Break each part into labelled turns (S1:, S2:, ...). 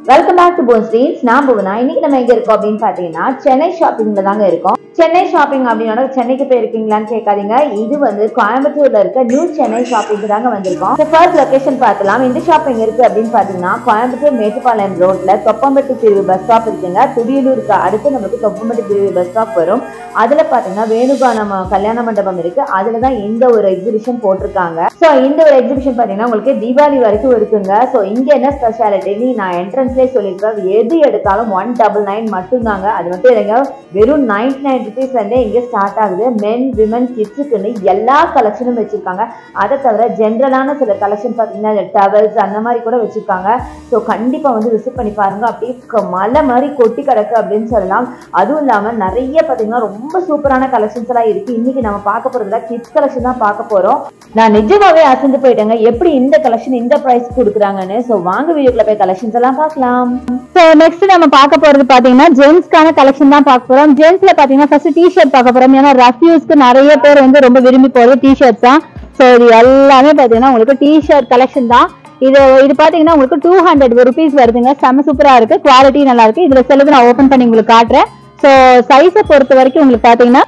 S1: welcome back to phone streets நான் புவனா இன்னைக்கு நம்ம எங்க இருக்கோம் அப்படின்னு பாத்தீங்கன்னா சென்னை ஷாப்பிங்ல தாங்க இருக்கோம் சென்னை ஷாப்பிங் அப்படின்னா சென்னைக்கு போயிருக்கீங்களான்னு கேட்காதீங்க இது வந்து கோயம்புத்தூர்ல இருக்க நியூ சென்னை ஷாப்பிங் தாங்க வந்திருக்கோம் ஃபர்ஸ்ட் லொகேஷன் பார்க்கலாம் இந்த ஷாப்பிங் இருக்கு அப்படின்னு பாத்தீங்கன்னா கோயம்புத்தூர் மேட்டுப்பாளையம் ரோட்ல தொப்பம்பட்டி பிரிவு பஸ் ஸ்டாப் இருக்குங்க துடியலூருக்கு அடுத்து நமக்கு தொப்பம்பட்டி பிரிவு பஸ் ஸ்டாப் வரும் அதுல பாத்தீங்கன்னா வேணுகானம் கல்யாண மண்டபம் இருக்கு அதுல தான் இந்த ஒரு எக்ஸிபிஷன் போட்டிருக்காங்க சோ இந்த ஒரு எக்ஸிபிஷன் பாத்தீங்கன்னா உங்களுக்கு தீபாவளி வரைக்கும் இருக்குங்க சோ இங்க என்ன ஸ்பெஷாலிட்டி நான் என்ட்ரன்ஸ்லேயே சொல்லியிருக்கேன் எது எடுத்தாலும் ஒன் டபுள் நைன் மட்டும்தாங்க அது மட்டும் இல்லைங்க வெறும் நைன்டி நைன் ருபீஸ் வந்து இங்கே ஸ்டார்ட் ஆகுது மென் விமன் கிட்ஸுக்குன்னு எல்லா கலெக்ஷனும் வச்சிருக்காங்க அதை தவிர ஜென்ரலான சில கலெக்ஷன் பார்த்தீங்கன்னா டவல்ஸ் அந்த மாதிரி கூட வச்சிருக்காங்க ஸோ கண்டிப்பாக வந்து விசிட் பண்ணி பாருங்க அப்படியே க- மலை மாதிரி கொட்டி கிடக்கு அப்படின்னு சொல்லலாம் அதுவும் இல்லாமல் நிறைய பார்த்தீங்கன்னா ரொம்ப சூப்பரான கலெக்ஷன்ஸ் எல்லாம் இருக்கு இன்னைக்கு நம்ம பார்க்க போறதுல கிட்ஸ் கலெக்ஷன் தான் பார்க்க போறோம் நான் நிஜமாவே அசந்து போயிட்டேங்க எப்படி இந்த கலெக்ஷன் இந்த பிரைஸ் கொடுக்குறாங்கன்னு ஸோ வாங்க வீடியோக்குள்ள போய் கலெக்ஷன்ஸ் எல்லாம் பார்க்கலாம்
S2: ஸோ நெக்ஸ்ட் நம்ம பார்க்க போறது பாத்தீங்கன்னா ஜென்ஸ்க்கான கலெக்ஷன் தான் பார்க்க போறோம் ஜென்ஸ்ல பாத்தீங்கன்னா ஃபர்ஸ்ட் டிஷர்ட் பார்க்க போறோம் ஏன்னா ரஃப்யூஸ்க்கு நிறைய பேர் வந்து ரொம்ப விரும்பி போறது டிஷர்ட்ஸ் தான் ஸோ இது எல்லாமே பாத்தீங்கன்னா உங்களுக்கு டிஷர்ட் கலெக்ஷன் தான் இது இது பாத்தீங்கன்னா உங்களுக்கு டூ ஹண்ட்ரட் ருபீஸ் வருதுங்க செம சூப்பரா இருக்கு குவாலிட்டி நல்லா இருக்கு இதுல சிலது நான் ஓபன் பண்ணி உங்களுக்கு காட்டுறேன் ஸோ சைஸை பொறுத்த வரைக்கும் உங்களுக்கு பாத்தீங்கன்னா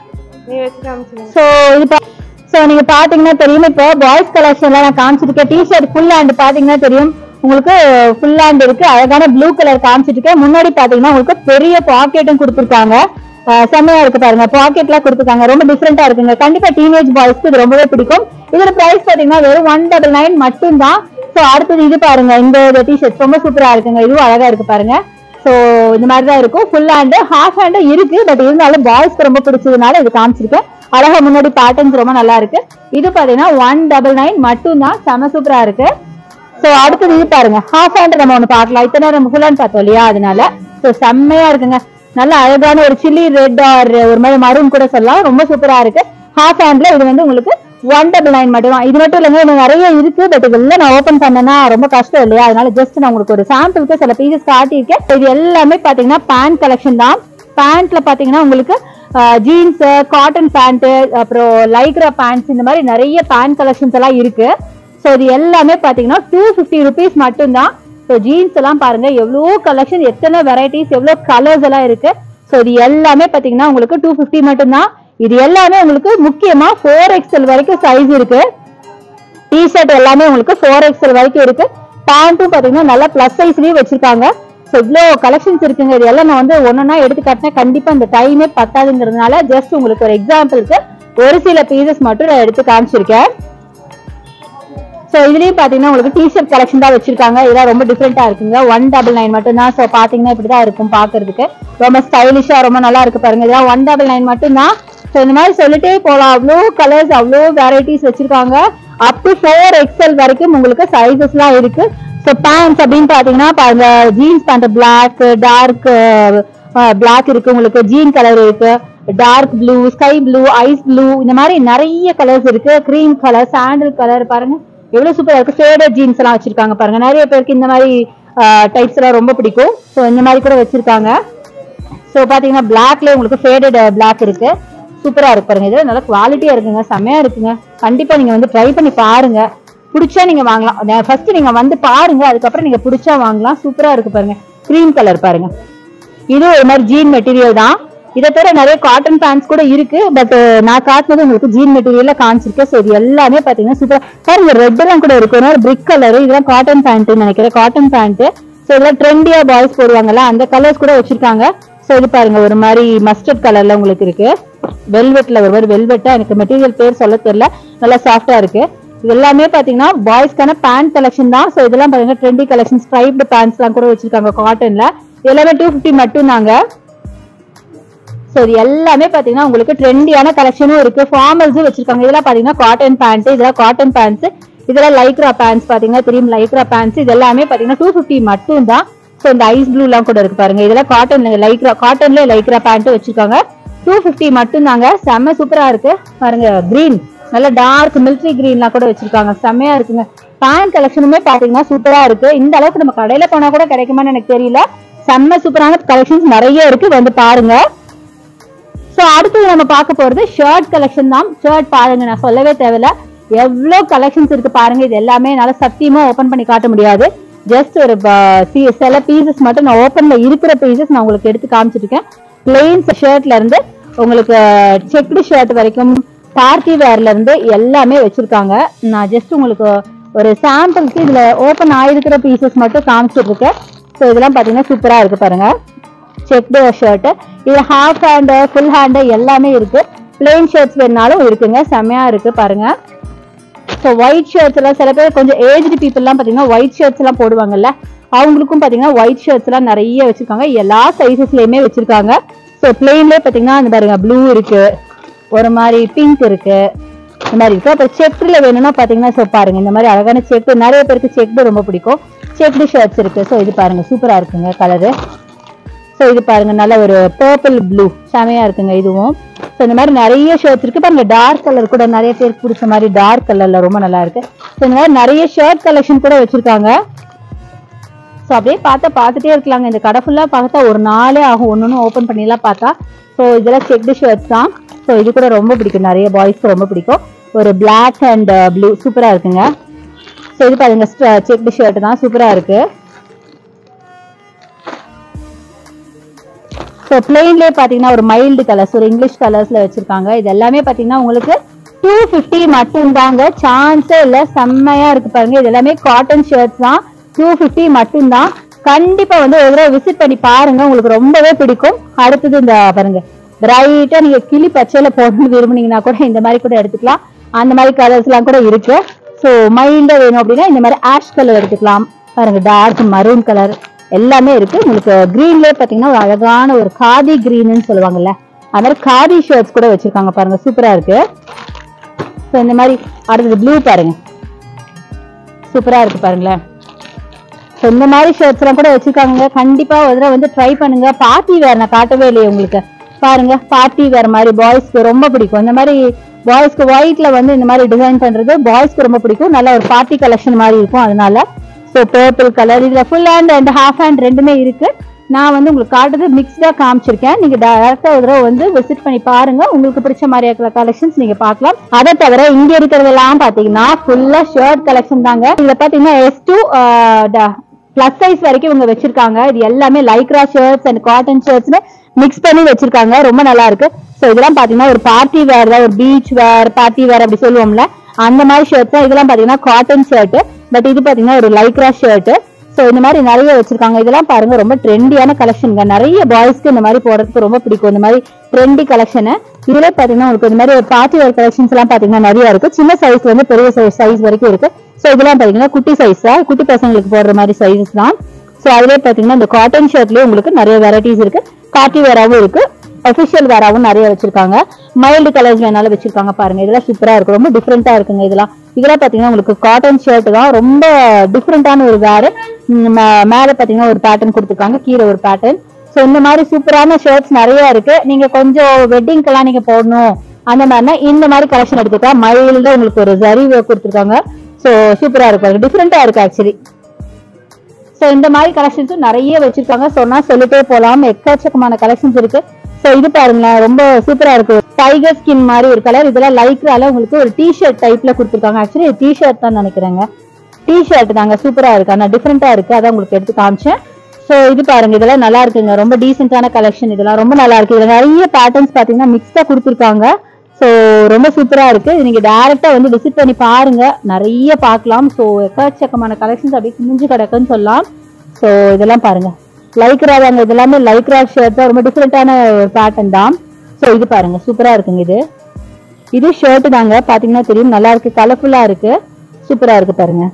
S2: ஸோ இது ஸோ நீங்க பாத்தீங்கன்னா தெரியும் இப்போ பாய்ஸ் கலெக்ஷன்ல நான் காமிச்சிருக்கேன் டிஷர்ட் ஃபுல் ஹேண்ட் பாத்தீங்கன்னா தெரியும் உங்களுக்கு ஃபுல் ஹேண்ட் இருக்கு அழகான ப்ளூ கலர் காமிச்சிருக்கேன் முன்னாடி பாத்தீங்கன்னா உங்களுக்கு பெரிய பாக்கெட்டும் கொடுத்துருக்காங்க அஹ் செம்மையா இருக்கு பாருங்க பாக்கெட்லாம் கொடுத்துருக்காங்க ரொம்ப டிஃப்ரெண்டா இருக்குங்க கண்டிப்பா டீனேஜ் பாய்ஸ்க்கு இது ரொம்பவே பிடிக்கும் இதோட பிரைஸ் பாத்தீங்கன்னா வெறும் ஒன் டபுள் நைன் மட்டும் தான் ஸோ அடுத்தது இது பாருங்க இந்த டிஷர்ட் ரொம்ப சூப்பரா இருக்குங்க இதுவும் அழகா இருக்கு பாருங்க ஸோ இந்த மாதிரி தான் இருக்கும் ஃபுல் ஹேண்டு ஹாஃப் ஹேண்டு இருக்கு பட் இருந்தாலும் பாய்ஸ்க்கு ரொம்ப பிடிச்சதுனால இது காமிச்சிருக்கேன் அழகா முன்னாடி பேட்டர்ன்ஸ் ரொம்ப நல்லா இருக்கு இது பாத்தீங்கன்னா ஒன் டபுள் நைன் மட்டும் தான் செம சூப்பரா இருக்கு ஸோ அடுத்தது இது பாருங்க ஹாஃப் ஹேண்ட் நம்ம ஒன்று பார்க்கலாம் இத்தனை நேரம் நம்ம ஃபுல் ஹேண்ட் பார்த்தோம் இல்லையா அதனால ஸோ செம்மையா இருக்குங்க நல்ல அழகான ஒரு சில்லி ரெட் ஆர் ஒரு மாதிரி மரூன் கூட சொல்லலாம் ரொம்ப சூப்பரா இருக்கு ஹாஃப் ஹேண்ட்ல இது வந்து உங்களுக்கு ஒன் டபுள் நைன் மட்டும் தான் இது மட்டும் இல்லைங்க இன்னும் நிறைய இருக்கு பட் இதெல்லாம் நான் ஓப்பன் பண்ணேன்னா ரொம்ப கஷ்டம் இல்லையா அதனால ஜஸ்ட் நான் உங்களுக்கு ஒரு சாம்பிளுக்கு சில பீசஸ் காட்டியிருக்கேன் இது எல்லாமே பாத்தீங்கன்னா பேண்ட் கலெக்ஷன் தான் பேண்ட்ல பாத்தீங்கன்னா உங்களுக்கு ஜீன்ஸ் காட்டன் பேண்ட் அப்புறம் லைக்ரா பேண்ட்ஸ் இந்த மாதிரி நிறைய பேண்ட் கலெக்ஷன்ஸ் எல்லாம் இருக்கு ஸோ இது எல்லாமே பாத்தீங்கன்னா டூ ஃபிஃப்டி ருபீஸ் மட்டும்தான் ஸோ ஜீன்ஸ் எல்லாம் பாருங்க எவ்வளோ கலெக்ஷன் எத்தனை வெரைட்டிஸ் எவ்வளோ கலர்ஸ் எல்லாம் இருக்கு ஸோ இது எல்லாமே பாத்தீங்கன்னா உங்களுக்கு டூ ஃபிஃப்டி மட்டும்தான் இது எல்லாமே உங்களுக்கு முக்கியமா ஃபோர் எக்ஸ்எல் வரைக்கும் சைஸ் இருக்கு டிஷர்ட் எல்லாமே உங்களுக்கு ஃபோர் எக்ஸ்எல் வரைக்கும் இருக்கு பேண்ட்டும் பாத்தீங்கன்னா நல்லா பிளஸ் சைஸ்லயும் வச்சிருக்காங்க ஸோ இவ்வளோ கலெக்ஷன்ஸ் இருக்குங்க இது எல்லாம் நான் வந்து ஒன்னொன்னா எடுத்து காட்டினேன் கண்டிப்பா இந்த டைமே பத்தாதுங்கிறதுனால ஜஸ்ட் உங்களுக்கு ஒரு எக்ஸாம்பிளுக்கு ஒரு சில பீசஸ் மட்டும் நான் எடுத்து காமிச்சிருக்கேன் ஸோ இதுலயும் பாத்தீங்கன்னா உங்களுக்கு டிஷர்ட் கலெக்ஷன் தான் வச்சிருக்காங்க இதெல்லாம் ரொம்ப டிஃப்ரெண்டா இருக்குங்க ஒன் டபுள் நைன் மட்டும் தான் ஸோ பாத்தீங்கன்னா இப்படிதான் இருக்கும் பாக்குறதுக்கு ரொம்ப ஸ்டைலிஷா ரொம்ப நல்லா இருக்கு பாருங்க இதெல்லாம் ஒன் டபுள் நைன் மட்டும் தான் ஸோ இந்த மாதிரி சொல்லிட்டே போகலாம் அவ்வளோ கலர்ஸ் அவ்வளோ வெரைட்டிஸ் வச்சிருக்காங்க அப் டு ஃபோர் எக்ஸ்எல் வரைக்கும் உங்களுக்கு சைஸஸ்லாம் இருக்கு ஸோ பேண்ட்ஸ் அப்படின்னு பாத்தீங்கன்னா பாருங்க jeans pant black dark black இருக்கு உங்களுக்கு ஜீன் கலர் இருக்கு dark blue sky blue ice blue இந்த மாதிரி நிறைய கலர்ஸ் இருக்கு க்ரீம் கலர் சாண்டில் கலர் பாருங்க எவ்வளவு சூப்பரா இருக்கு ஃபேடட் ஜீன்ஸ் எல்லாம் வச்சிருக்காங்க பாருங்க நிறைய பேருக்கு இந்த மாதிரி டைப்ஸ் எல்லாம் ரொம்ப பிடிக்கும் ஸோ இந்த மாதிரி கூட வச்சிருக்காங்க ஸோ பாத்தீங்கன்னா பிளாக்ல உங்களுக்கு ஃபேடட் பிளாக் இருக்கு சூப்பரா இருக்கு பாருங்க இது நல்ல குவாலிட்டியா இருக்குங்க செமையா இருக்குங்க கண்டிப்பா நீங்க வந்து ட்ரை பண்ணி பாருங்க பிடிச்சா நீங்க வாங்கலாம் ஃபர்ஸ்ட் நீங்க வந்து பாருங்க அதுக்கப்புறம் நீங்க பிடிச்சா வாங்கலாம் சூப்பரா இருக்கு பாருங்க க்ரீம் கலர் பாருங்க இது ஒரு மாதிரி ஜீன் மெட்டீரியல் தான் இதை தவிர நிறைய காட்டன் பேண்ட்ஸ் கூட இருக்கு பட் நான் காட்டினது உங்களுக்கு ஜீன் மெட்டீரியல்ல காமிச்சிருக்கேன் ஸோ இது எல்லாமே பாத்தீங்கன்னா சூப்பர் பாருங்க ரெட் எல்லாம் கூட இருக்கு ஒரு பிரிக் கலர் இதெல்லாம் காட்டன் பேண்ட் நினைக்கிறேன் காட்டன் பேண்ட் ஸோ இதெல்லாம் ட்ரெண்டியா பாய்ஸ் போடுவாங்கல்ல அந்த கலர்ஸ் கூட வச்சிருக்காங்க ஸோ இது பாருங்க ஒரு மாதிரி மஸ்டர்ட் கலர்ல உங்களுக்கு இருக்கு வெல்வெட்ல ஒரு மாதிரி வெல்வெட்டா எனக்கு மெட்டீரியல் பேர் சொல்ல தெரியல நல்லா சாஃப்டா இருக்கு இது எல்லாமே பாத்தீங்கன்னா பாய்ஸ்க்கான பேண்ட் கலெக்ஷன் தான் ஸோ இதெல்லாம் பாத்தீங்கன்னா ட்ரெண்டி கலெக்ஷன் ஸ்ட்ரைப்டு பேண்ட்ஸ் எல்லாம் கூட வச்சிருக்காங்க காட்டன்ல எல்லாமே டூ ஃபிஃப்டி மட்டும் தாங்க ஸோ இது எல்லாமே பாத்தீங்கன்னா உங்களுக்கு ட்ரெண்டியான கலெக்ஷனும் இருக்கு ஃபார்மல்ஸும் வச்சிருக்காங்க இதெல்லாம் பாத்தீங்கன்னா காட்டன் பேண்ட் இதெல்லாம் காட்டன் பேண்ட்ஸ் இதெல்லாம் லைக்ரா பேண்ட்ஸ் பாத்தீங்கன்னா தெரியும் லைக்ரா பேண்ட்ஸ் இது எல்லாமே பாத்தீங்கன்னா டூ ஃபிஃப்டி மட்டும் தான் ஸோ இந்த ஐஸ் ப்ளூ எல்லாம் கூட இருக்கு பாருங்க இதெல்லாம் காட்டன் லைக்ரா காட்டன்ல லைக்ரா பேண்ட் வச்சிருக்காங்க டூ ஃபிஃப்டி மட்டும் தாங்க செம்ம சூப்பரா இருக்கு பாருங்க கிரீன் நல்ல டார்க் மிலிட்ரி கிரீன்லாம் கூட வச்சிருக்காங்க செம்மையா இருக்குங்க பேண்ட் கலெக்ஷனுமே பாத்தீங்கன்னா சூப்பரா இருக்கு இந்த அளவுக்கு நம்ம கடையில போனா கூட கிடைக்குமான்னு எனக்கு தெரியல செம்ம சூப்பரான கலெக்ஷன்ஸ் நிறைய இருக்கு வந்து பாருங்க சோ அடுத்தது நம்ம பார்க்க போறது ஷர்ட் கலெக்ஷன் தான் ஷர்ட் பாருங்க நான் சொல்லவே தேவையில்ல எவ்வளவு கலெக்ஷன்ஸ் இருக்கு பாருங்க இது எல்லாமே என்னால சத்தியமா ஓபன் பண்ணி காட்ட முடியாது ஜஸ்ட் ஒரு ப- சி- சில பீசஸ் மட்டும் நான் ஓப்பன்ல இருக்கிற பீசஸ் நான் உங்களுக்கு எடுத்து காமிச்சிருக்கேன் பிளெயின் ஷர்ட்ல இருந்து உங்களுக்கு செக்டு ஷர்ட் வரைக்கும் பார்ட்டி வேர்ல இருந்து எல்லாமே வச்சிருக்காங்க நான் ஜஸ்ட் உங்களுக்கு ஒரு சாம்பிளுக்கு இதுல ஓப்பன் ஆயிருக்கிற பீசஸ் மட்டும் காமிச்சிட்டு இருக்கேன் ஸோ இதெல்லாம் பாத்தீங்கன்னா சூப்பரா இருக்கு பாருங்க செக்டு ஷர்ட் இது ஹாஃப் ஹேண்டு ஃபுல் ஹேண்டு எல்லாமே இருக்கு பிளெயின் ஷர்ட்ஸ் வேணாலும் இருக்குங்க செம்மையா இருக்கு பாருங்க ஸோ ஒயிட் ஷர்ட்ஸ் எல்லாம் சில பேர் கொஞ்சம் ஏஜ்டு பீப்புள்லாம் பார்த்தீங்கன்னா ஒயிட் ஷர்ட்ஸ் எல்லாம் போடுவாங்கல்ல அவங்களுக்கும் பார்த்தீங்கன்னா ஒயிட் ஷர்ட்ஸ் எல்லாம் நிறைய வச்சிருக்காங்க எல்லா சைசஸ்லயுமே வச்சிருக்காங்க ஸோ பிளெயின்லேயே பார்த்தீங்கன்னா அந்த பாருங்க ப்ளூ இருக்கு ஒரு மாதிரி பிங்க் இருக்கு இந்த மாதிரி இருக்கு அப்புறம் செக்ல வேணும்னா பார்த்தீங்கன்னா ஸோ பாருங்க இந்த மாதிரி அழகான செக் நிறைய பேருக்கு செக்டு ரொம்ப பிடிக்கும் செக்டு ஷர்ட்ஸ் இருக்கு ஸோ இது பாருங்க சூப்பரா இருக்குங்க கலரு ஸோ இது பாருங்க நல்ல ஒரு பர்பிள் ப்ளூ செமையா இருக்குங்க இதுவும் ஸோ இந்த மாதிரி நிறைய ஷர்ட்ஸ் இருக்கு பாருங்க டார்க் கலர் கூட நிறைய பேருக்கு பிடிச்ச மாதிரி டார்க் கலர்ல ரொம்ப நல்லா இருக்கு ஸோ இந்த மாதிரி நிறைய ஷர்ட் கலெக்ஷன் கூட வச்சிருக்காங்க ஸோ அப்படியே பார்த்தா பார்த்துட்டே இருக்கலாங்க இந்த கடை ஃபுல்லாக பார்த்தா ஒரு நாளே ஆகும் ஒன்று ஓப்பன் பண்ணிலாம் பார்த்தா ஸோ இதெல்லாம் செக்டு ஷர்ட்ஸ் தான் ஸோ இது கூட ரொம்ப பிடிக்கும் நிறைய பாய்ஸ்க்கு ரொம்ப பிடிக்கும் ஒரு Black அண்ட் ப்ளூ சூப்பராக இருக்குங்க ஸோ இது பாருங்க செக்டு ஷர்ட் தான் சூப்பராக இருக்கு ஸோ பிளெயின்லேயே பார்த்தீங்கன்னா ஒரு மைல்டு கலர்ஸ் ஒரு இங்கிலீஷ் கலர்ஸ்ல வச்சிருக்காங்க இது எல்லாமே பார்த்தீங்கன்னா உங்களுக்கு டூ ஃபிஃப்டி மட்டும்தாங்க சான்ஸே இல்லை செம்மையா இருக்கு பாருங்க இது எல்லாமே காட்டன் ஷர்ட்ஸ் தான் டூ ஃபிஃப்டி மட்டும்தான் கண்டிப்பா வந்து ஒரு தடவை விசிட் பண்ணி பாருங்க உங்களுக்கு ரொம்பவே பிடிக்கும் அடுத்தது இந்த பாருங்க பிரைட்டா நீங்க கிளி பச்சையில போடணும்னு விரும்புனீங்கன்னா கூட இந்த மாதிரி கூட எடுத்துக்கலாம் அந்த மாதிரி கலர்ஸ் எல்லாம் கூட இருக்கு ஸோ மைல்டா வேணும் அப்படின்னா இந்த மாதிரி ஆஷ் கலர் எடுத்துக்கலாம் பாருங்க டார்க் மரூன் கலர் எல்லாமே இருக்கு உங்களுக்கு கிரீன்லயே பாத்தீங்கன்னா ஒரு அழகான ஒரு காதி கிரீன்னு சொல்லுவாங்கல்ல அது மாதிரி காதி ஷர்ட்ஸ் கூட வச்சிருக்காங்க பாருங்க சூப்பரா இருக்கு ஸோ இந்த மாதிரி அடுத்தது ப்ளூ பாருங்க சூப்பரா இருக்கு பாருங்களேன் ஸோ இந்த மாதிரி ஷர்ட்ஸ் எல்லாம் கூட வச்சிருக்காங்க கண்டிப்பா ஒரு தடவை வந்து ட்ரை பண்ணுங்க பார்ட்டி வேர் நான் காட்டவே இல்லையே உங்களுக்கு பாருங்க பார்ட்டி வேர் மாதிரி பாய்ஸ்க்கு ரொம்ப பிடிக்கும் இந்த மாதிரி பாய்ஸ்க்கு ஒயிட்ல வந்து இந்த மாதிரி டிசைன் பண்றது பாய்ஸ்க்கு ரொம்ப பிடிக்கும் நல்ல ஒரு பார்ட்டி கலெக்ஷன் மாதிரி இருக்கும் அதனால ஸோ பர்பிள் கலர் இதுல full hand and half hand ரெண்டுமே இருக்கு நான் வந்து உங்களுக்கு காட்டுறது மிக்ஸ்டா காமிச்சிருக்கேன் நீங்க டேரக்டா ஒரு தடவை வந்து விசிட் பண்ணி பாருங்க உங்களுக்கு பிடிச்ச மாதிரி இருக்கிற கலெக்ஷன்ஸ் நீங்க பார்க்கலாம் அதை தவிர இங்க இருக்கிறதெல்லாம் பாத்தீங்கன்னா ஃபுல்லா ஷர்ட் கலெக்ஷன் தாங்க இதுல பாத்தீங்கன்னா எஸ் டூ பிளஸ் சைஸ் வரைக்கும் இவங்க வச்சிருக்காங்க இது எல்லாமே லைக்ரா ஷர்ட்ஸ் அண்ட் காட்டன் ஷர்ட்ஸ்னு மிக்ஸ் பண்ணி வச்சிருக்காங்க ரொம்ப நல்லா இருக்கு ஸோ இதெல்லாம் பாத்தீங்கன்னா ஒரு பார்ட்டி வேர் தான் ஒரு பீச் வேர் பார்ட்டி வேர் அப்படி சொல்லுவோம்ல அந்த மாதிரி ஷர்ட்ஸ் தான் இதெல்லாம் பாத்தீங்கன்னா காட்டன் ஷர்ட் பட் இது பாத்தீங்கன்னா ஒரு லைக்ரா ஷர்ட் ஸோ இந்த மாதிரி நிறைய வச்சிருக்காங்க இதெல்லாம் பாருங்க ரொம்ப ட்ரெண்டியான கலெக்ஷனுங்க நிறைய பாய்ஸ்க்கு இந்த மாதிரி போடுறதுக்கு ரொம்ப பிடிக்கும் இந்த மாதிரி ட்ரெண்டி கலெக்ஷனு இதுல பாத்தீங்கன்னா உங்களுக்கு இந்த மாதிரி ஒரு பார்ட்டி வேர் கலெக்ஷன்ஸ் எல்லாம் பாத்தீங்கன்னா நிறைய இருக்கு சின்ன சைஸ்ல இருந்து பெரிய சைஸ் வரைக்கும் இருக்கு ஸோ இதெல்லாம் பாத்தீங்கன்னா குட்டி சைஸ் தான் குட்டி பசங்களுக்கு போடுற மாதிரி சைஸஸ் தான் ஸோ அதுலேயே பாத்தீங்கன்னா இந்த காட்டன் ஷர்ட்லயே உங்களுக்கு நிறைய வெரைட்டிஸ் இருக்கு பார்ட்டி வேராவும் இருக்கு அஃபிஷியல் வேராவும் நிறைய வச்சிருக்காங்க மைல்டு கலர்ஸ் வேணாலும் வச்சிருக்காங்க பாருங்க இதெல்லாம் சூப்பரா இருக்கு ரொம்ப டிஃப்ரெண்டா இருக்குங்க இதெல்லாம் இதெல்லாம் பாத்தீங்கன்னா உங்களுக்கு காட்டன் ஷர்ட் தான் ரொம்ப டிஃப்ரெண்டான ஒரு வேர் மேல பாத்தீங்கன்னா ஒரு பேட்டர்ன் கொடுத்துருக்காங்க கீழே ஒரு பேட்டர்ன் ஸோ இந்த மாதிரி சூப்பரான ஷர்ட்ஸ் நிறைய இருக்கு நீங்க கொஞ்சம் வெட்டிங்க்கெல்லாம் நீங்க போடணும் அந்த மாதிரினா இந்த மாதிரி கலெக்ஷன் எடுத்துக்கா மைல்டு உங்களுக்கு ஒரு ஜரி ஒர்க் கொடுத்துருக்காங்க ஸோ சூப்பரா இருக்கு டிஃப்ரெண்டா இருக்கு ஆக்சுவலி ஸோ இந்த மாதிரி கலெக்ஷன்ஸும் நிறைய வச்சிருக்காங்க சொன்னா சொல்லிட்டே போலாம் எக்கச்சக்கமான கலெக்ஷன்ஸ் இருக்கு ஸோ இது பாருங்களேன் ரொம்ப சூப்பரா இருக்கு டைகர் ஸ்கின் மாதிரி ஒரு கலர் இதெல்லாம் லைக்ரால உங்களுக்கு ஒரு டிஷர்ட் டைப்ல கொடுத்துருக்காங்க ஆக்சுவலி டிஷர்ட் தான் நினைக்கிறேங்க டிஷர்ட் தாங்க சூப்பரா இருக்கு ஆனா டிஃப்ரெண்டா இருக்கு அதான் உங்களுக்கு எடுத்து காமிச்சேன் ஸோ இது பாருங்க இதெல்லாம் நல்லா இருக்குங்க ரொம்ப டீசென்டான கலெக்ஷன் இதெல்லாம் ரொம்ப நல்லா இருக்கு இதுல நிறைய பேட்டர்ன்ஸ் பாத்தீங்கன்னா மிக்ஸ்டா கொடுத்துருக்காங்க ஸோ ரொம்ப சூப்பரா இருக்கு இது நீங்க டைரக்டா வந்து விசிட் பண்ணி பாருங்க நிறைய பார்க்கலாம் ஸோ எக்கச்சக்கமான கலெக்ஷன்ஸ் அப்படியே குமிஞ்சு கிடக்குன்னு சொல்லலாம் ஸோ இதெல்லாம் பாருங்க லைக்ரா தாங்க இது எல்லாமே லைக்ரா ஷர்ட் தான் ரொம்ப டிஃப்ரெண்டான ஒரு பேட்டர்ன் தான் ஸோ இது பாருங்க சூப்பரா இருக்குங்க இது இது ஷர்ட் தாங்க பாத்தீங்கன்னா தெரியும் நல்லா இருக்கு கலர்ஃபுல்லா இருக்கு சூப்பரா இருக்கு பாருங்க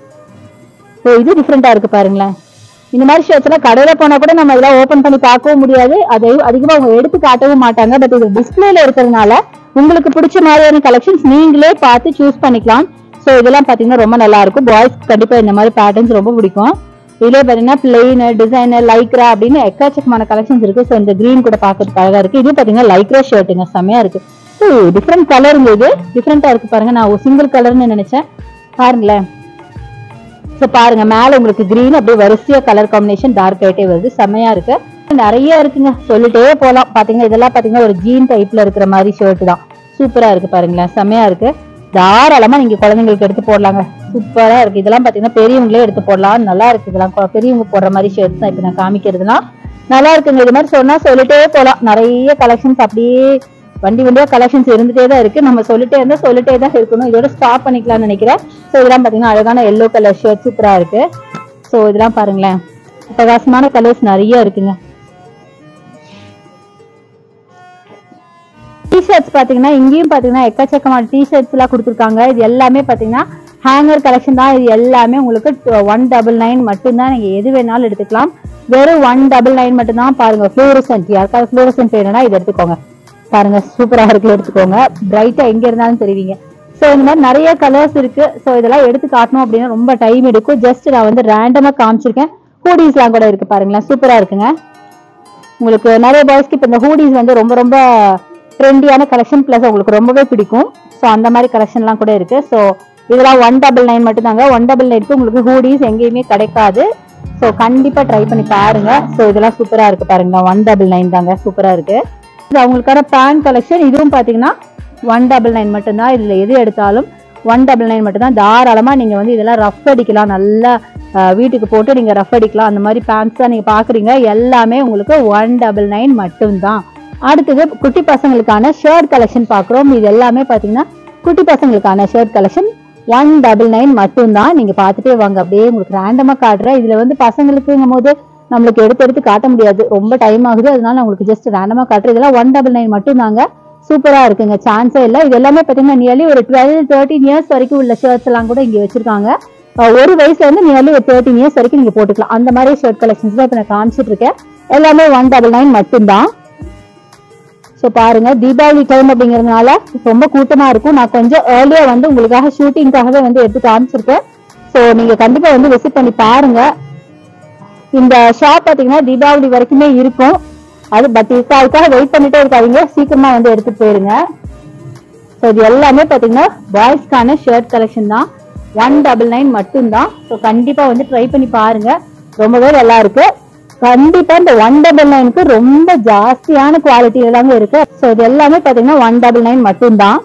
S2: ஸோ இது டிஃப்ரெண்டா இருக்கு பாருங்களேன் இந்த மாதிரி ஷர்ட்ஸ் எல்லாம் கடையில போனா கூட நம்ம இதெல்லாம் ஓபன் பண்ணி பார்க்கவும் முடியாது அதை அதிகமா அவங்க எடுத்து காட்டவும் மாட்டாங்க பட் இது டிஸ்பிளேல இருக்கிறதுனால உங்களுக்கு பிடிச்ச மாதிரியான கலெக்ஷன்ஸ் நீங்களே பார்த்து சூஸ் பண்ணிக்கலாம் ஸோ இதெல்லாம் பாத்தீங்கன்னா ரொம்ப நல்லா இருக்கும் பாய்ஸ் கண்டிப்பா இந்த மாதிரி பேட்டர்ன்ஸ் ரொம்ப பிடிக்கும் இதுல பாத்தீங்கன்னா பிளெயின் டிசைனர் லைக்ரா அப்படின்னு எக்கச்சக்கமான கலெக்ஷன்ஸ் இருக்கு ஸோ இந்த கிரீன் கூட பார்க்கறதுக்கு அழகா இருக்கு இது பாத்தீங்கன்னா லைக்ரா ஷர்ட்டுங்க செமையா இருக்கு டிஃப்ரெண்ட் கலருங்க இது டிஃப்ரெண்டா இருக்கு பாருங்க நான் சிங்கிள் கலர்னு நினைச்சேன் பாருங்களேன் ஸோ பாருங்க மேல உங்களுக்கு கிரீன் அப்படியே வரிசையா கலர் காம்பினேஷன் டார்க் ஆயிட்டே வருது செமையா இருக்கு நிறைய இருக்குங்க சொல்லிட்டே போலாம் பாத்தீங்கன்னா இதெல்லாம் பாத்தீங்கன்னா ஒரு ஜீன் டைப்ல இருக்கிற மாதிரி ஷர்ட் தான் சூப்பரா இருக்கு பாருங்களேன் செமையா இருக்கு தாராளமா நீங்க குழந்தைங்களுக்கு எடுத்து போடலாங்க சூப்பரா இருக்கு இதெல்லாம் பாத்தீங்கன்னா பெரியவங்களே எடுத்து போடலாம் நல்லா இருக்கு இதெல்லாம் கொ- பெரியவங்க போடுற மாதிரி ஷர்ட்ஸ் தான் இப்ப நான் காமிக்கிறதுலாம் நல்லா இருக்குங்க இது மாதிரி சொன்னா சொல்லிட்டே போலாம் நிறைய கலெக்ஷன்ஸ் அப்படியே வண்டி வண்டியா கலெக்ஷன்ஸ் இருந்துட்டே தான் இருக்கு நம்ம சொல்லிட்டே இருந்தா சொல்லிட்டே தான் இருக்கணும் இதோட ஸ்டாப் பண்ணிக்கலாம்னு நினைக்கிறேன் ஸோ இதெல்லாம் பாத்தீங்கன்னா அழகான எல்லோ கலர் ஷர்ட் சூப்பரா இருக்கு ஸோ இதெல்லாம் பாருங்களேன் பிரகாசமான கலர்ஸ் நிறைய இருக்குங்க டிஷர்ட்ஸ் பாத்தீங்கன்னா இங்கேயும் பாத்தீங்கன்னா எக்கச்சக்கமான டிஷர்ட்ஸ் எல்லாம் கொடுத்துருக்காங்க இது எல்லாமே பாத்தீங்கன்னா ஹேங்கர் கலெக்ஷன் தான் இது எல்லாமே உங்களுக்கு ஒன் டபுள் நைன் மட்டும்தான் நீங்க எது வேணாலும் எடுத்துக்கலாம் வெறும் ஒன் டபுள் நைன் மட்டும்தான் பாருங்க ஃப்ளூரசன்ட் யாருக்காவது ஃப்ளூரசன்ட் வேணும்னா இது எடுத்துக்கோங்க பாருங்க சூப்பரா இருக்கு எடுத்துக்கோங்க பிரைட்டா எங்க இருந்தாலும் தெரிவிங்க ஸோ இந்த மாதிரி நிறைய கலர்ஸ் இருக்கு ஸோ இதெல்லாம் எடுத்து காட்டணும் அப்படின்னா ரொம்ப டைம் எடுக்கும் ஜஸ்ட் நான் வந்து ரேண்டமா காமிச்சிருக்கேன் ஹூடிஸ்லாம் கூட இருக்கு பாருங்களேன் சூப்பரா இருக்குங்க உங்களுக்கு நிறைய பாய்ஸ்க்கு இப்போ இந்த ஹூடிஸ் வந்து ரொம்ப ரொம்ப ட்ரெண்டியான கலெக்ஷன் ப்ளஸ் உங்களுக்கு ரொம்பவே பிடிக்கும் ஸோ அந்த மாதிரி கலெக்ஷன்லாம் கூட இருக்கு ஸோ இதெல்லாம் ஒன் டபுள் நைன் மட்டும்தாங்க ஒன் டபுள் நைனுக்கு உங்களுக்கு ஹூடிஸ் எங்கேயுமே கிடைக்காது ஸோ கண்டிப்பா ட்ரை பண்ணி பாருங்க ஸோ இதெல்லாம் சூப்பரா இருக்கு பாருங்க ஒன் டபுள் நைன் தாங்க சூப்பரா இருக்கு இது அவங்களுக்கான பேண்ட் கலெக்ஷன் இதுவும் பாத்தீங்கன்னா ஒன் டபுள் நைன் மட்டும்தான் இதுல எது எடுத்தாலும் ஒன் டபுள் நைன் மட்டும்தான் தாராளமா நீங்க வந்து இதெல்லாம் ரஃப் அடிக்கலாம் நல்லா அஹ், வீட்டுக்கு போட்டு நீங்க ரஃப் அடிக்கலாம் அந்த மாதிரி பேண்ட்ஸ் தான் நீங்க பாக்குறீங்க எல்லாமே உங்களுக்கு ஒன் டபுள் நைன் மட்டும்தான் அடுத்தது குட்டி பசங்களுக்கான ஷர்ட் கலெக்ஷன் பாக்குறோம் இது எல்லாமே பாத்தீங்கன்னா குட்டி பசங்களுக்கான shirt collection one double nine மட்டும்தான் நீங்க பார்த்துட்டே வாங்க அப்படியே உங்களுக்கு ரேண்டமா காட்டுறேன் இதுல வந்து பசங்களுக்குங்கும் போது நம்மளுக்கு எடுத்து எடுத்து காட்ட முடியாது ரொம்ப டைம் ஆகுது அதனால நான் உங்களுக்கு ஜஸ்ட் ரேண்டமா காட்டுறேன் இதெல்லாம் ஒன் டபுள் நைன் மட்டும்தாங்க சூப்பரா இருக்குங்க சான்ஸே இல்லை இது எல்லாமே பாத்தீங்கன்னா நியர்லி ஒரு டுவெல் தேர்ட்டின் இயர்ஸ் வரைக்கும் உள்ள ஷர்ட்ஸ் எல்லாம் கூட இங்க வச்சிருக்காங்க அஹ் ஒரு வயசுல இருந்து நியர்லி ஒரு தேர்ட்டின் இயர்ஸ் வரைக்கும் நீங்க போட்டுக்கலாம் அந்த மாதிரி ஷர்ட் கலெக்ஷன்ஸ் தான் இப்ப நான் காமிச்சிட்டு இருக்கேன் எல்லாமே ஒன் டபுள் நைன் மட்டும்தான் ஸோ பாருங்க தீபாவளி டைம் அப்படிங்கறதுனால ரொம்ப கூட்டமா இருக்கும் நான் கொஞ்சம் ஏர்லியா வந்து உங்களுக்காக ஷூட்டிங்காகவே வந்து எடுத்து காமிச்சிருக்கேன் ஸோ நீங்க கண்டிப்பா வந்து விசிட் பண்ணி பாருங்க இந்த ஷாப் பாத்தீங்கன்னா தீபாவளி வரைக்குமே இருக்கும் அது பட் அதுக்காக வெயிட் பண்ணிட்டே இருக்காதீங்க சீக்கிரமா வந்து எடுத்துட்டு போயிருங்க ஸோ இது எல்லாமே பாத்தீங்கன்னா பாய்ஸ்க்கான ஷர்ட் கலெக்ஷன் தான் ஒன் டபுள் நைன் மட்டும்தான் ஸோ கண்டிப்பா வந்து ட்ரை பண்ணி பாருங்க ரொம்பவே நல்லா இருக்கு கண்டிப்பா இந்த ஒன் டபுள் நைனுக்கு ரொம்ப ஜாஸ்தியான குவாலிட்டி எல்லாமே இருக்கு ஸோ இது எல்லாமே பாத்தீங்கன்னா ஒன் டபுள் நைன் மட்டும்தான்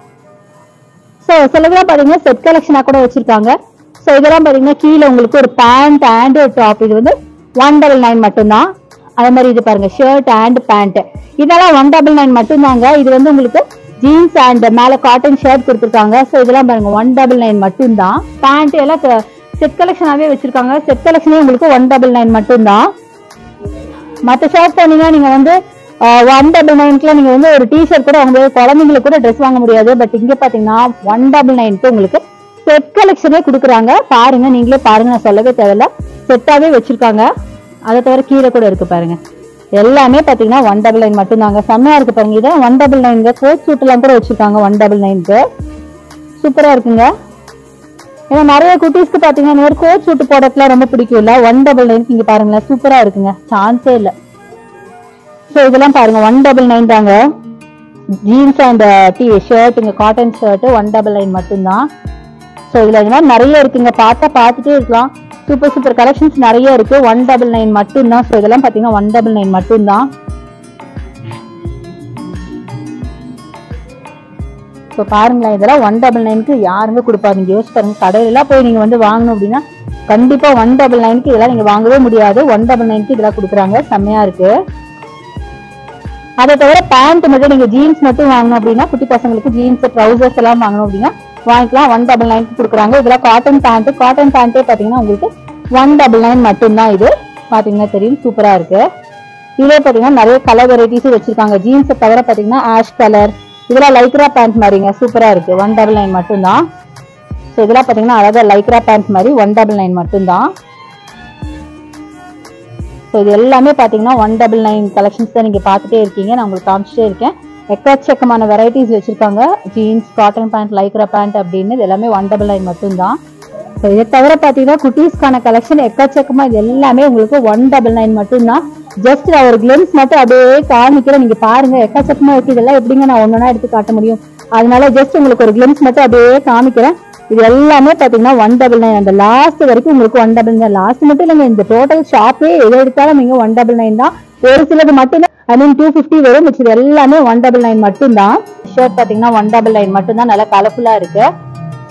S2: ஸோ சிலதெல்லாம் பாத்தீங்கன்னா செட் கலெக்ஷனா கூட வச்சிருக்காங்க ஸோ இதெல்லாம் பாத்தீங்கன்னா கீழே உங்களுக்கு ஒரு பேண்ட் அண்ட் ஒரு டாப் இது வந்து ஒன் டபுள் நைன் மட்டும்தான் அதே மாதிரி இது பாருங்க ஷர்ட் அண்ட் பேண்ட் இதெல்லாம் ஒன் டபுள் நைன் மட்டும்தாங்க இது வந்து உங்களுக்கு ஜீன்ஸ் அண்ட் மேல காட்டன் ஷர்ட் கொடுத்துருக்காங்க ஸோ இதெல்லாம் பாருங்க ஒன் டபுள் நைன் மட்டும்தான் பேண்ட் எல்லாம் செட் கலெக்ஷனாவே வச்சிருக்காங்க செட் கலெக்ஷனே உங்களுக்கு ஒன் டபுள் நைன் மட்டும்தான் மற்ற ஷாப் போனீங்கன்னா நீங்க வந்து ஒன் டபுள் நைன்க்குல நீங்க வந்து ஒரு டிஷர்ட் கூட வாங்க முடியாது குழந்தைங்களுக்கு கூட ட்ரெஸ் வாங்க முடியாது பட் இங்க பாத்தீங்கன்னா ஒன் டபுள் நைன்க்கு உங்களுக்கு செட் கலெக்ஷனே கொடுக்குறாங்க பாருங்க நீங்களே பாருங்க நான் சொல்லவே தேவையில்ல செட்டாவே வச்சிருக்காங்க அதை தவிர கீழே கூட இருக்கு பாருங்க எல்லாமே பாத்தீங்கன்னா ஒன் டபுள் நைன் மட்டும்தாங்க செம்மையா இருக்கு பாருங்க இதான் ஒன் டபுள் நைன்ங்க கோட் சூட் எல்லாம் கூட வச்சிருக்காங்க ஒன் டபுள் நைன்க்கு சூப்பரா இருக்குங்க ஏன்னா நிறைய குட்டீஸ்க்கு பாத்தீங்கன்னா இந்த மாதிரி கோட் சூட் ப்ராடக்ட்லாம் ரொம்ப பிடிக்கும்ல ஒன் டபுள் நைன்க்கு இங்க பாருங்களேன் சூப்பரா இருக்குங்க சான்ஸே இல்ல ஸோ இதெல்லாம் பாருங்க ஒன் டபுள் நைன் தாங்க ஜீன்ஸ் அண்ட் டி ஷர்ட்டுங்க cotton shirt one double nine மட்டும்தான் ஸோ இதுல இந்த மாதிரி நிறைய இருக்குங்க பார்த்தா பார்த்துட்டே இருக்கலாம் சூப்பர் சூப்பர் கலெக்ஷன்ஸ் நிறைய இருக்கு ஒன் டபுள் நைன் மட்டும்தான் ஸோ இதெல்லாம் பாத்தீங்கன்னா ஒன் டபுள் நைன் மட்டும்தான் ஸோ பாருங்களேன் இதெல்லாம் ஒன் டபுள் நைனுக்கு யாருமே கொடுப்பாங்க யோசிச்சு பாருங்க கடையிலலாம் போய் நீங்க வந்து வாங்கணும் அப்படின்னா கண்டிப்பா ஒன் டபுள் நைனுக்கு இதெல்லாம் நீங்க வாங்கவே முடியாது ஒன் டபுள் நைனுக்கு இதெல்லாம் கொடுக்குறாங்க செம்மையா இருக்கு அதை தவிர பேண்ட் மட்டும் நீங்க ஜீன்ஸ் மட்டும் வாங்கணும் அப்படின்னா குட்டி பசங்களுக்கு ஜீன்ஸ் ட்ரௌசர்ஸ் எல்லாம் வாங்கணும் அப்படின்னா வாங்கிக்கலாம் ஒன் டபுள் நைனுக்கு கொடுக்குறாங்க இதெல்லாம் காட்டன் பேண்ட் காட்டன் பேண்ட்டே பாத்தீங்கன்னா உங்களுக்கு ஒன் டபுள் நைன் மட்டும்தான் இது பாத்தீங்கன்னா தெரியும் சூப்பரா இருக்கு இதே பாத்தீங்கன்னா நிறைய கலர் வெரைட்டிஸும் வச்சிருக்காங்க ஜீன்ஸை தவிர பாத்தீங்கன்னா ஆஷ் கலர் இதெல்லாம் லைக்ரா பேண்ட் மாதிரிங்க சூப்பரா இருக்கு ஒன் டபுள் நைன் மட்டும்தான் ஸோ இதெல்லாம் பாத்தீங்கன்னா அழகா லைக்ரா பேண்ட் மாதிரி ஒன் டபுள் நைன் மட்டும்தான் ஸோ இது எல்லாமே பாத்தீங்கன்னா ஒன் டபுள் நைன் கலெக்ஷன்ஸ் தான் நீங்க பார்த்துட்டே இருக்கீங்க நான் உங்களுக்கு காமிச்சிட்டே இருக்கேன் எக்கச்சக்கமான வெரைட்டிஸ் வச்சிருக்காங்க jeans cotton pant lycra pant அப்படின்னு இது எல்லாமே ஒன் டபுள் நைன் மட்டும்தான் ஸோ இதை தவிர பார்த்தீங்கன்னா குட்டீஸ்க்கான கலெக்ஷன் எக்கச்சக்கமா இது எல்லாமே உங்களுக்கு ஒன் டபுள் நைன் மட்டும்தான் ஜஸ்ட் நான் ஒரு கிளிம்ஸ் மட்டும் அப்படியே காமிக்கிறேன் நீங்க பாருங்க எக்கச்சக்கமா இருக்கு இதெல்லாம் எப்படிங்க நான் ஒன்னொன்னா எடுத்து காட்ட முடியும் அதனால ஜஸ்ட் உங்களுக்கு ஒரு கிளிம்ஸ் மட்டும் அப்படியே காமிக்கிறேன் இது எல்லாமே பாத்தீங்கன்னா ஒன் டபுள் நைன் அந்த லாஸ்ட் வரைக்கும் உங்களுக்கு ஒன் டபுள் நைன் லாஸ்ட் மட்டும் இல்லைங்க இந்த டோட்டல் ஷாப்பே எதை எடுத்தாலும் நீங்க ஒன் டபுள் நைன் தான் ஒரு சிலது மட்டும் ஐ மீன் டூ ஃபிஃப்டி வரும் மிச்சது எல்லாமே ஒன் டபுள் நைன் மட்டும்தான் ஷர்ட் பாத்தீங்கன்னா ஒன் டபுள் நைன் மட்டும்தான் நல்லா கலர்ஃபுல்லா இருக்கு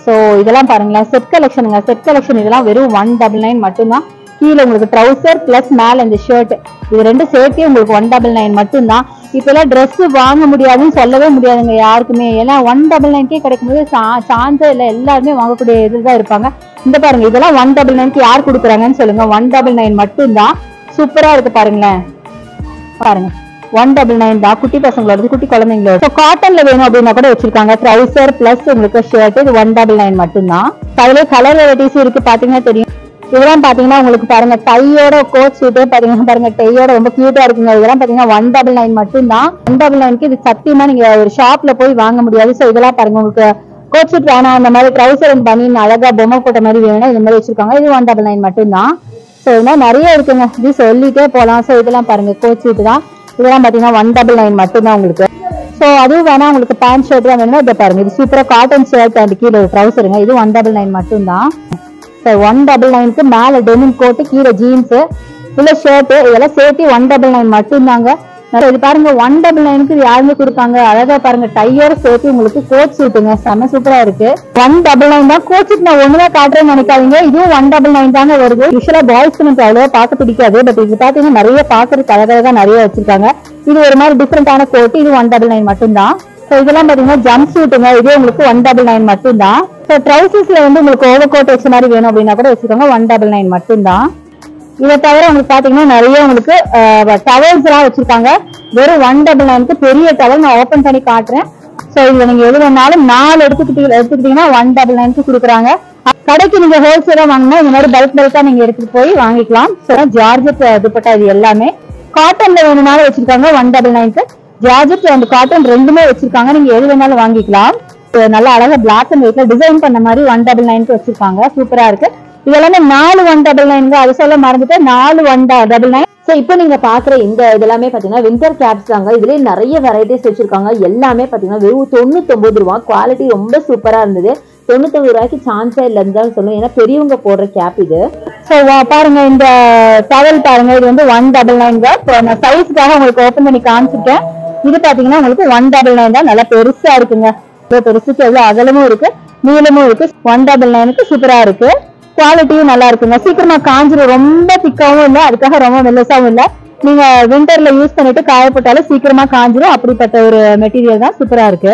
S2: ஸோ இதெல்லாம் பாருங்களேன் செட் கலெக்ஷனுங்க செட் கலெக்ஷன் இதெல்லாம் வெறும் ஒன் டபுள் நைன் மட்டும்தான் கீழே உங்களுக்கு ட்ரௌசர் பிளஸ் மேல இந்த ஷர்ட் இது ரெண்டு சேர்த்தே உங்களுக்கு ஒன் டபுள் நைன் மட்டும்தான் இப்ப எல்லாம் Dress வாங்க முடியாதுன்னு சொல்லவே முடியாதுங்க யாருக்குமே ஏன்னா ஒன் டபுள் நைன்கே கிடைக்கும்போது சான்ஸே இல்லை எல்லாருமே வாங்கக்கூடிய இதுதான் இருப்பாங்க இந்த பாருங்க இதெல்லாம் ஒன் டபுள் நைன்க்கு யார் கொடுக்குறாங்கன்னு சொல்லுங்க ஒன் டபுள் நைன் மட்டும்தான் சூப்பரா இருக்கு பாருங்களேன் பாருங்க ஒன் டபுள் நைன் தான் குட்டி பசங்களோட குட்டி குழந்தைங்களோட ஸோ காட்டன்ல வேணும் அப்படின்னா கூட வச்சிருக்காங்க ட்ரௌசர் பிளஸ் உங்களுக்கு ஷர்ட் இது ஒன் டபுள் நைன் மட்டும்தான் அதுல கலர் வெரைட்டிஸ் இருக்கு பாத்தீங்கன்னா தெரியும் இதெல்லாம் பாத்தீங்கன்னா உங்களுக்கு பாருங்க கையோட கோட் சூட்டு பாத்தீங்கன்னா பாருங்க டையோட ரொம்ப கியூட்டா இருக்குங்க இதெல்லாம் பாத்தீங்கன்னா ஒன் டபுள் நைன் மட்டும்தான் ஒன் டபுள் நைன்க்கு இது சத்தியமா நீங்க ஒரு ஷாப்ல போய் வாங்க முடியாது ஸோ இதெல்லாம் பாருங்க உங்களுக்கு கோட் சூட் வேணாம் அந்த மாதிரி ட்ரௌசர் அண்ட் பனியன் அழகா பொம்மை போட்ட மாதிரி வேணும்னா இந்த மாதிரி வச்சிருக்காங்க இது ஒன் டபுள் நைன் மட்டும்தான் ஸோ இது மாதிரி நிறைய இருக்குங்க இது சொல்லிட்டே போகலாம் ஸோ இதெல்லாம் பாருங்க கோட் சூட் தான் இதெல்லாம் பாத்தீங்கன்னா ஒன் டபுள் நைன் மட்டும்தான் உங்களுக்கு ஸோ அதுவும் வேணா உங்களுக்கு பேண்ட் ஷர்ட் தான் வேணும்னா இதை பாருங்க இது சூப்பரா காட்டன் ஷர்ட் அண்ட் கீழே ட்ரௌசருங்க இது ஒன் டபுள் நைன் மட்டும்தான் ஸோ ஒன் டபுள் நைனுக்கு மேல டெனிம் கோட்டு கீழே ஜீன்ஸ் இல்ல ஷர்ட் இதெல்லாம் சேர்த்து ஒன் டபுள் நைன் மட்டும்தாங்க So, இது பாருங்க ஒன் டபுள் நைனுக்கு இது யாருமே கொடுப்பாங்க அழகா பாருங்க டையோட சேர்த்து உங்களுக்கு கோட் சூட்டுங்க செம்ம சூப்பரா இருக்கு ஒன் டபுள் நைன் தான் கோட் சூட் நான் ஒண்ணுதான் காட்டுறேன்னு நினைக்காதீங்க இதுவும் ஒன் டபுள் நைன் தாங்க வருது யூஸ்வலா பாய்ஸ் எனக்கு அவ்வளவா பார்க்க பிடிக்காது பட் இது பாத்தீங்கன்னா நிறைய பாக்குறதுக்கு அழகாக நிறைய வச்சிருக்காங்க இது ஒரு மாதிரி டிஃப்ரெண்டான கோட் இது ஒன் டபுள் நைன் மட்டும்தான் ஸோ இதெல்லாம் பாத்தீங்கன்னா ஜம்ப் சூட்டுங்க இது உங்களுக்கு ஒன் டபுள் நைன் மட்டும்தான் ஸோ ட்ரௌசர்ஸ்ல வந்து உங்களுக்கு ஓவர் கோட் வச்ச மாதிரி வேணும் அப்படின்னா கூட வச்சிருக்காங்க ஒன் டபுள் நைன் மட்டும்தான் இதை தவிர உங்களுக்கு பாத்தீங்கன்னா நிறைய உங்களுக்கு டவல்ஸ் எல்லாம் வச்சிருக்காங்க வெறும் ஒன் டபுள் நைனுக்கு பெரிய டவல் நான் ஓபன் பண்ணி காட்டுறேன் ஸோ இதுல நீங்க எது வேணாலும் நாலு எடுத்துக்கிட்டீங்க எடுத்துக்கிட்டீங்கன்னா ஒன் டபுள் நைனுக்கு கொடுக்குறாங்க கடைக்கு நீங்க ஹோல்சேலா வாங்கினா இந்த மாதிரி பல்க் பல்கா நீங்க எடுத்துட்டு போய் வாங்கிக்கலாம் ஸோ ஜார்ஜெட் துப்பட்டா இது எல்லாமே காட்டன்ல வேணும்னாலும் வச்சிருக்காங்க ஒன் டபுள் நைனுக்கு ஜார்ஜெட் அண்ட் காட்டன் ரெண்டுமே வச்சிருக்காங்க நீங்க எது வேணாலும் வாங்கிக்கலாம் இது நல்லா அழகா பிளாக் அண்ட் ஒயிட்ல டிசைன் பண்ண மாதிரி ஒன் டபுள் நைனுக்கு வச்சிருக்காங்க சூப்பரா இருக்கு இதெல்லாமே நாலு ஒன் டபுள் நைன் அது சொல்ல மறந்துட்டு நாலு ஒன் டபுள் நைன்
S1: ஸோ இப்போ நீங்க பாக்குற இந்த இதெல்லாமே பாத்தீங்கன்னா வின்டர் கேப்ஸ் தாங்க இதுலயே நிறைய வெரைட்டிஸ் வச்சிருக்காங்க எல்லாமே பாத்தீங்கன்னா வெறும் தொண்ணூத்தொன்பது ரூபா குவாலிட்டி ரொம்ப சூப்பரா இருந்தது தொண்ணூத்தொம்பது ரூபாய்க்கு சான்ஸே இல்லைன்னு தான் சொல்லுவேன் ஏன்னா பெரியவங்க போடுற கேப் இது
S2: ஸோ பாருங்க இந்த டவல் பாருங்க இது வந்து ஒன் டபுள் நைன் தான் இப்போ நான் சைஸ்க்காக உங்களுக்கு ஓப்பன் பண்ணி காமிச்சிருக்கேன் இது பாத்தீங்கன்னா உங்களுக்கு ஒன் டபுள் நைன் தான் நல்லா பெருசா இருக்குங்க இவ்வளவு பெருசுக்கு எவ்வளவு அகலமும் இருக்கு நீளமும் இருக்கு ஒன் டபுள் நைனுக்கு சூப்பரா இருக்கு குவாலிட்டியும் நல்லா இருக்குங்க சீக்கிரமா காஞ்சிரும் ரொம்ப திக்காவும் இல்ல அதுக்காக ரொம்ப மெல்லசாவும் இல்ல நீங்க விண்டர்ல யூஸ் பண்ணிட்டு காய போட்டாலும் சீக்கிரமா காஞ்சிரும் அப்படிப்பட்ட ஒரு மெட்டீரியல் தான் சூப்பரா இருக்கு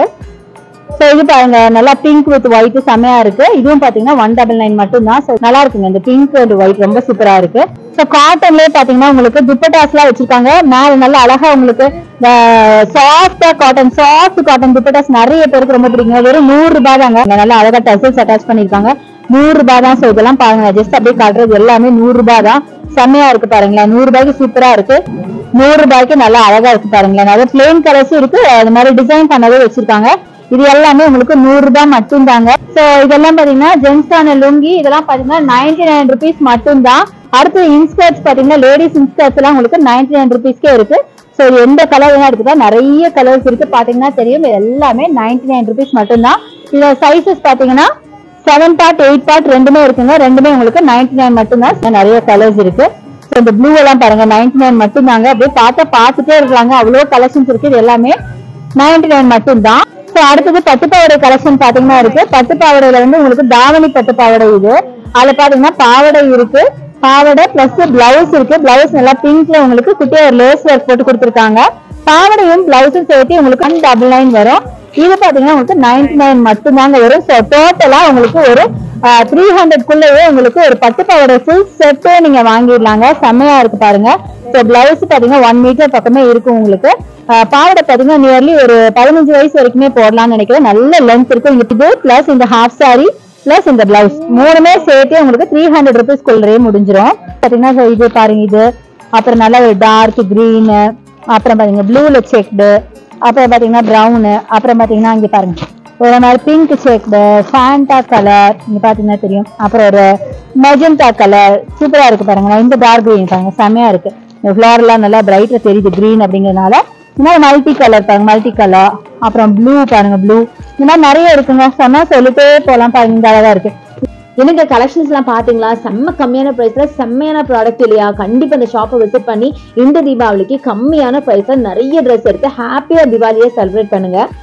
S2: ஸோ இது பாருங்க நல்லா பிங்க் வித் ஒயிட் செமையா இருக்கு இதுவும் பாத்தீங்கன்னா ஒன் டபுள் நைன் மட்டும் தான் நல்லா இருக்குங்க இந்த பிங்க் அண்ட் ஒயிட் ரொம்ப சூப்பரா இருக்கு ஸோ காட்டன்லயே பாத்தீங்கன்னா உங்களுக்கு துப்பட்டாஸ் எல்லாம் வச்சிருக்காங்க மேல நல்லா அழகா உங்களுக்கு சாஃப்டா காட்டன் சாஃப்ட் காட்டன் துப்பட்டாஸ் நிறைய பேருக்கு ரொம்ப பிடிக்கும் வெறும் நூறு ரூபாய் தாங்க இங்க நல்லா அழகா டசல்ஸ் அட்டாச் பண்ணிருக்காங்க நூறு ரூபாய் தான் ஸோ இதெல்லாம் பாருங்க ஜஸ்ட் அப்படியே காட்டுறது எல்லாமே நூறு ரூபாய் தான் செம்மையா இருக்கு பாருங்களேன் நூறு ரூபாய்க்கு சூப்பரா இருக்கு நூறு ரூபாய்க்கு நல்லா அழகா இருக்கு பாருங்களேன் நிறைய பிளேன் கலர்ஸும் இருக்கு அது மாதிரி டிசைன் பண்ணவே வச்சிருக்காங்க இது எல்லாமே உங்களுக்கு நூறு ரூபாய் மட்டும்தாங்க சோ இதெல்லாம் பாத்தீங்கன்னா ஜென்ஸ்டான லுங்கி இதெல்லாம் பாத்தீங்கன்னா நைன்டி நைன் ருபீஸ் மட்டும்தான் அடுத்து இன்ஸ்கர்ட்ஸ் பாத்தீங்கன்னா லேடிஸ் இன்ஸ்கர்ட்ஸ் எல்லாம் உங்களுக்கு நைன்டி நைன் ருபீஸ்க்கே இருக்கு சோ இது எந்த கலர் வேணா எடுத்துக்கா நிறைய கலர்ஸ் இருக்கு பாத்தீங்கன்னா தெரியும் இது எல்லாமே நைன்டி நைன் ருபீஸ் மட்டும்தான் இதுல சைசஸ் பாத்தீங்கன்னா செவன் பார்ட் எயிட் பார்ட் ரெண்டுமே இருக்குங்க ரெண்டுமே உங்களுக்கு நைன்டி நைன் மட்டும்தான் இதுல நிறைய கலர்ஸ் இருக்கு ஸோ இந்த ப்ளூ எல்லாம் பாருங்க நைன்டி நைன் மட்டும்தாங்க அப்படியே பார்த்தா பார்த்துட்டே இருக்கலாங்க அவ்வளோ கலெக்ஷன்ஸ் இருக்கு இது எல்லாமே நைன்டி நைன் மட்டும்தான் ஸோ அடுத்தது பட்டு பாவாடை கலெக்ஷன் பாத்தீங்கன்னா இருக்கு பட்டு பாவாடையில வந்து உங்களுக்கு தாவணி பட்டு பாவாடை இது அதுல பாத்தீங்கன்னா பாவாடை இருக்கு பாவாடை பிளஸ் பிளவுஸ் இருக்கு பிளவுஸ் நல்லா பிங்க்ல உங்களுக்கு குட்டியா ஒரு லேஸ் ஒர்க் போட்டு கொடுத்துருக்காங்க பாவாடையும் பிளவுஸும் சேர்த்து உங்களுக்கு ஒன் டபுள் நைன் வரும் இது பாத்தீங்கன்னா உங்களுக்கு நைன்டி நைன் மட்டும்தாங்க வரும் ஸோ டோட்டலா உங்களுக்கு ஒரு த்ரீ ஹண்ட்ரட் குள்ளேயே உங்களுக்கு ஒரு பட்டு பாவாடை ஃபுல் செட்டே நீங்க வாங்கிடலாங்க செம்மையா இருக்கு பாருங்க ஸோ பிளவுஸ் பாத்தீங்கன்னா ஒன் மீட்டர் பக்கமே இருக்கும் உங்களுக்கு ஆஹ் பாவாடை பாத்தீங்கன்னா நியர்லி ஒரு பதினஞ்சு வயசு வரைக்குமே போடலாம்னு நினைக்கிறேன் நல்ல லென்த் இருக்கும் இங்க இது பிளஸ் இந்த ஹாஃப் சாரி பிளஸ் இந்த பிளவுஸ் மூணுமே சேர்த்து உங்களுக்கு த்ரீ ஹண்ட்ரட் ருபீஸ் குள்ளே முடிஞ்சிரும் பாத்தீங்கன்னா so இது பாருங்க இது அப்புறம் நல்ல ஒரு டார்க் green அப்புறம் பாத்தீங்க ப்ளூல செக்டு அப்புறம் பாத்தீங்கன்னா ப்ரௌனு அப்புறம் பாத்தீங்கன்னா இங்க பாருங்க ஒரு மாதிரி பிங்க் செக்டு ஃபேண்டா கலர் இங்க பாத்தீங்கன்னா தெரியும் அப்புறம் ஒரு மெஜந்தா கலர் சூப்பரா இருக்கு பாருங்க இந்த டார்க் green பாருங்க செமையா இருக்கு இந்த ஃபிளார்லாம் நல்லா பிரைட்டா தெரியுது green அப்படிங்கறதுனால இந்த மாதிரி மல்டி கலர் பாருங்க மல்டி கலர் அப்புறம் ப்ளூ பாருங்க ப்ளூ இந்த மாதிரி நிறைய இருக்குங்க சொன்னா சொல்லிட்டே போலாம் பாருங்க இந்த அழகா இருக்கு
S1: எனக்கு கலெக்ஷன்ஸ் எல்லாம் பாத்தீங்களா செம்ம கம்மியான பிரைஸ்ல செம்மையான ப்ராடக்ட் இல்லையா கண்டிப்பா இந்த ஷாப்பை விசிட் பண்ணி இந்த தீபாவளிக்கு கம்மியான பிரைஸ்ல நிறைய ட்ரெஸ் இருக்கு ஹாப்பியா தீபாவளியை செலிப்ரேட் பண்ணுங்க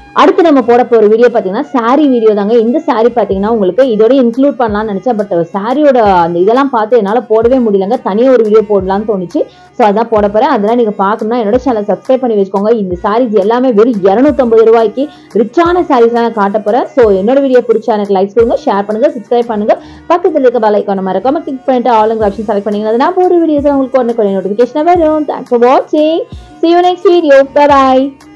S1: அடுத்து நம்ம போட போற வீடியோ பாத்தீங்கன்னா saree வீடியோ தாங்க இந்த saree பாத்தீங்கன்னா உங்களுக்கு இதோட இன்க்ளூட் பண்ணலாம்னு நினைச்சேன் பட் சாரியோட அந்த இதெல்லாம் பார்த்து என்னால போடவே முடியலங்க தனியா ஒரு வீடியோ போடலாம்னு தோணுச்சு ஸோ அதான் போட போறேன் அதெல்லாம் நீங்க பார்க்கணும்னா என்னோட சேனல் சப்ஸ்கிரைப் பண்ணி வச்சுக்கோங்க இந்த சாரீஸ் எல்லாமே வெறும் இருநூத்தம்பது ரூபாய்க்கு ரிச்சான சாரீஸ் நான் காட்ட போறேன் ஸோ என்னோட வீடியோ பிடிச்சா எனக்கு லைக்ஸ் கொடுங்க ஷேர் பண்ணுங்க சப்ஸ்கிரைப் பண்ணுங்க பக்கத்துல இருக்க பெல் ஐக்கான மறக்காம கிளிக் பண்ணிட்டு ஆளுங்க ஆப்ஷன் செலக்ட் பண்ணீங்கன்னா நான் போற வீடியோஸ் உங்களுக்கு உடனே நோட்டிஃபிகேஷன் வரும் தேங்க்ஸ் ஃபார் வாட்சிங் see you next video bye bye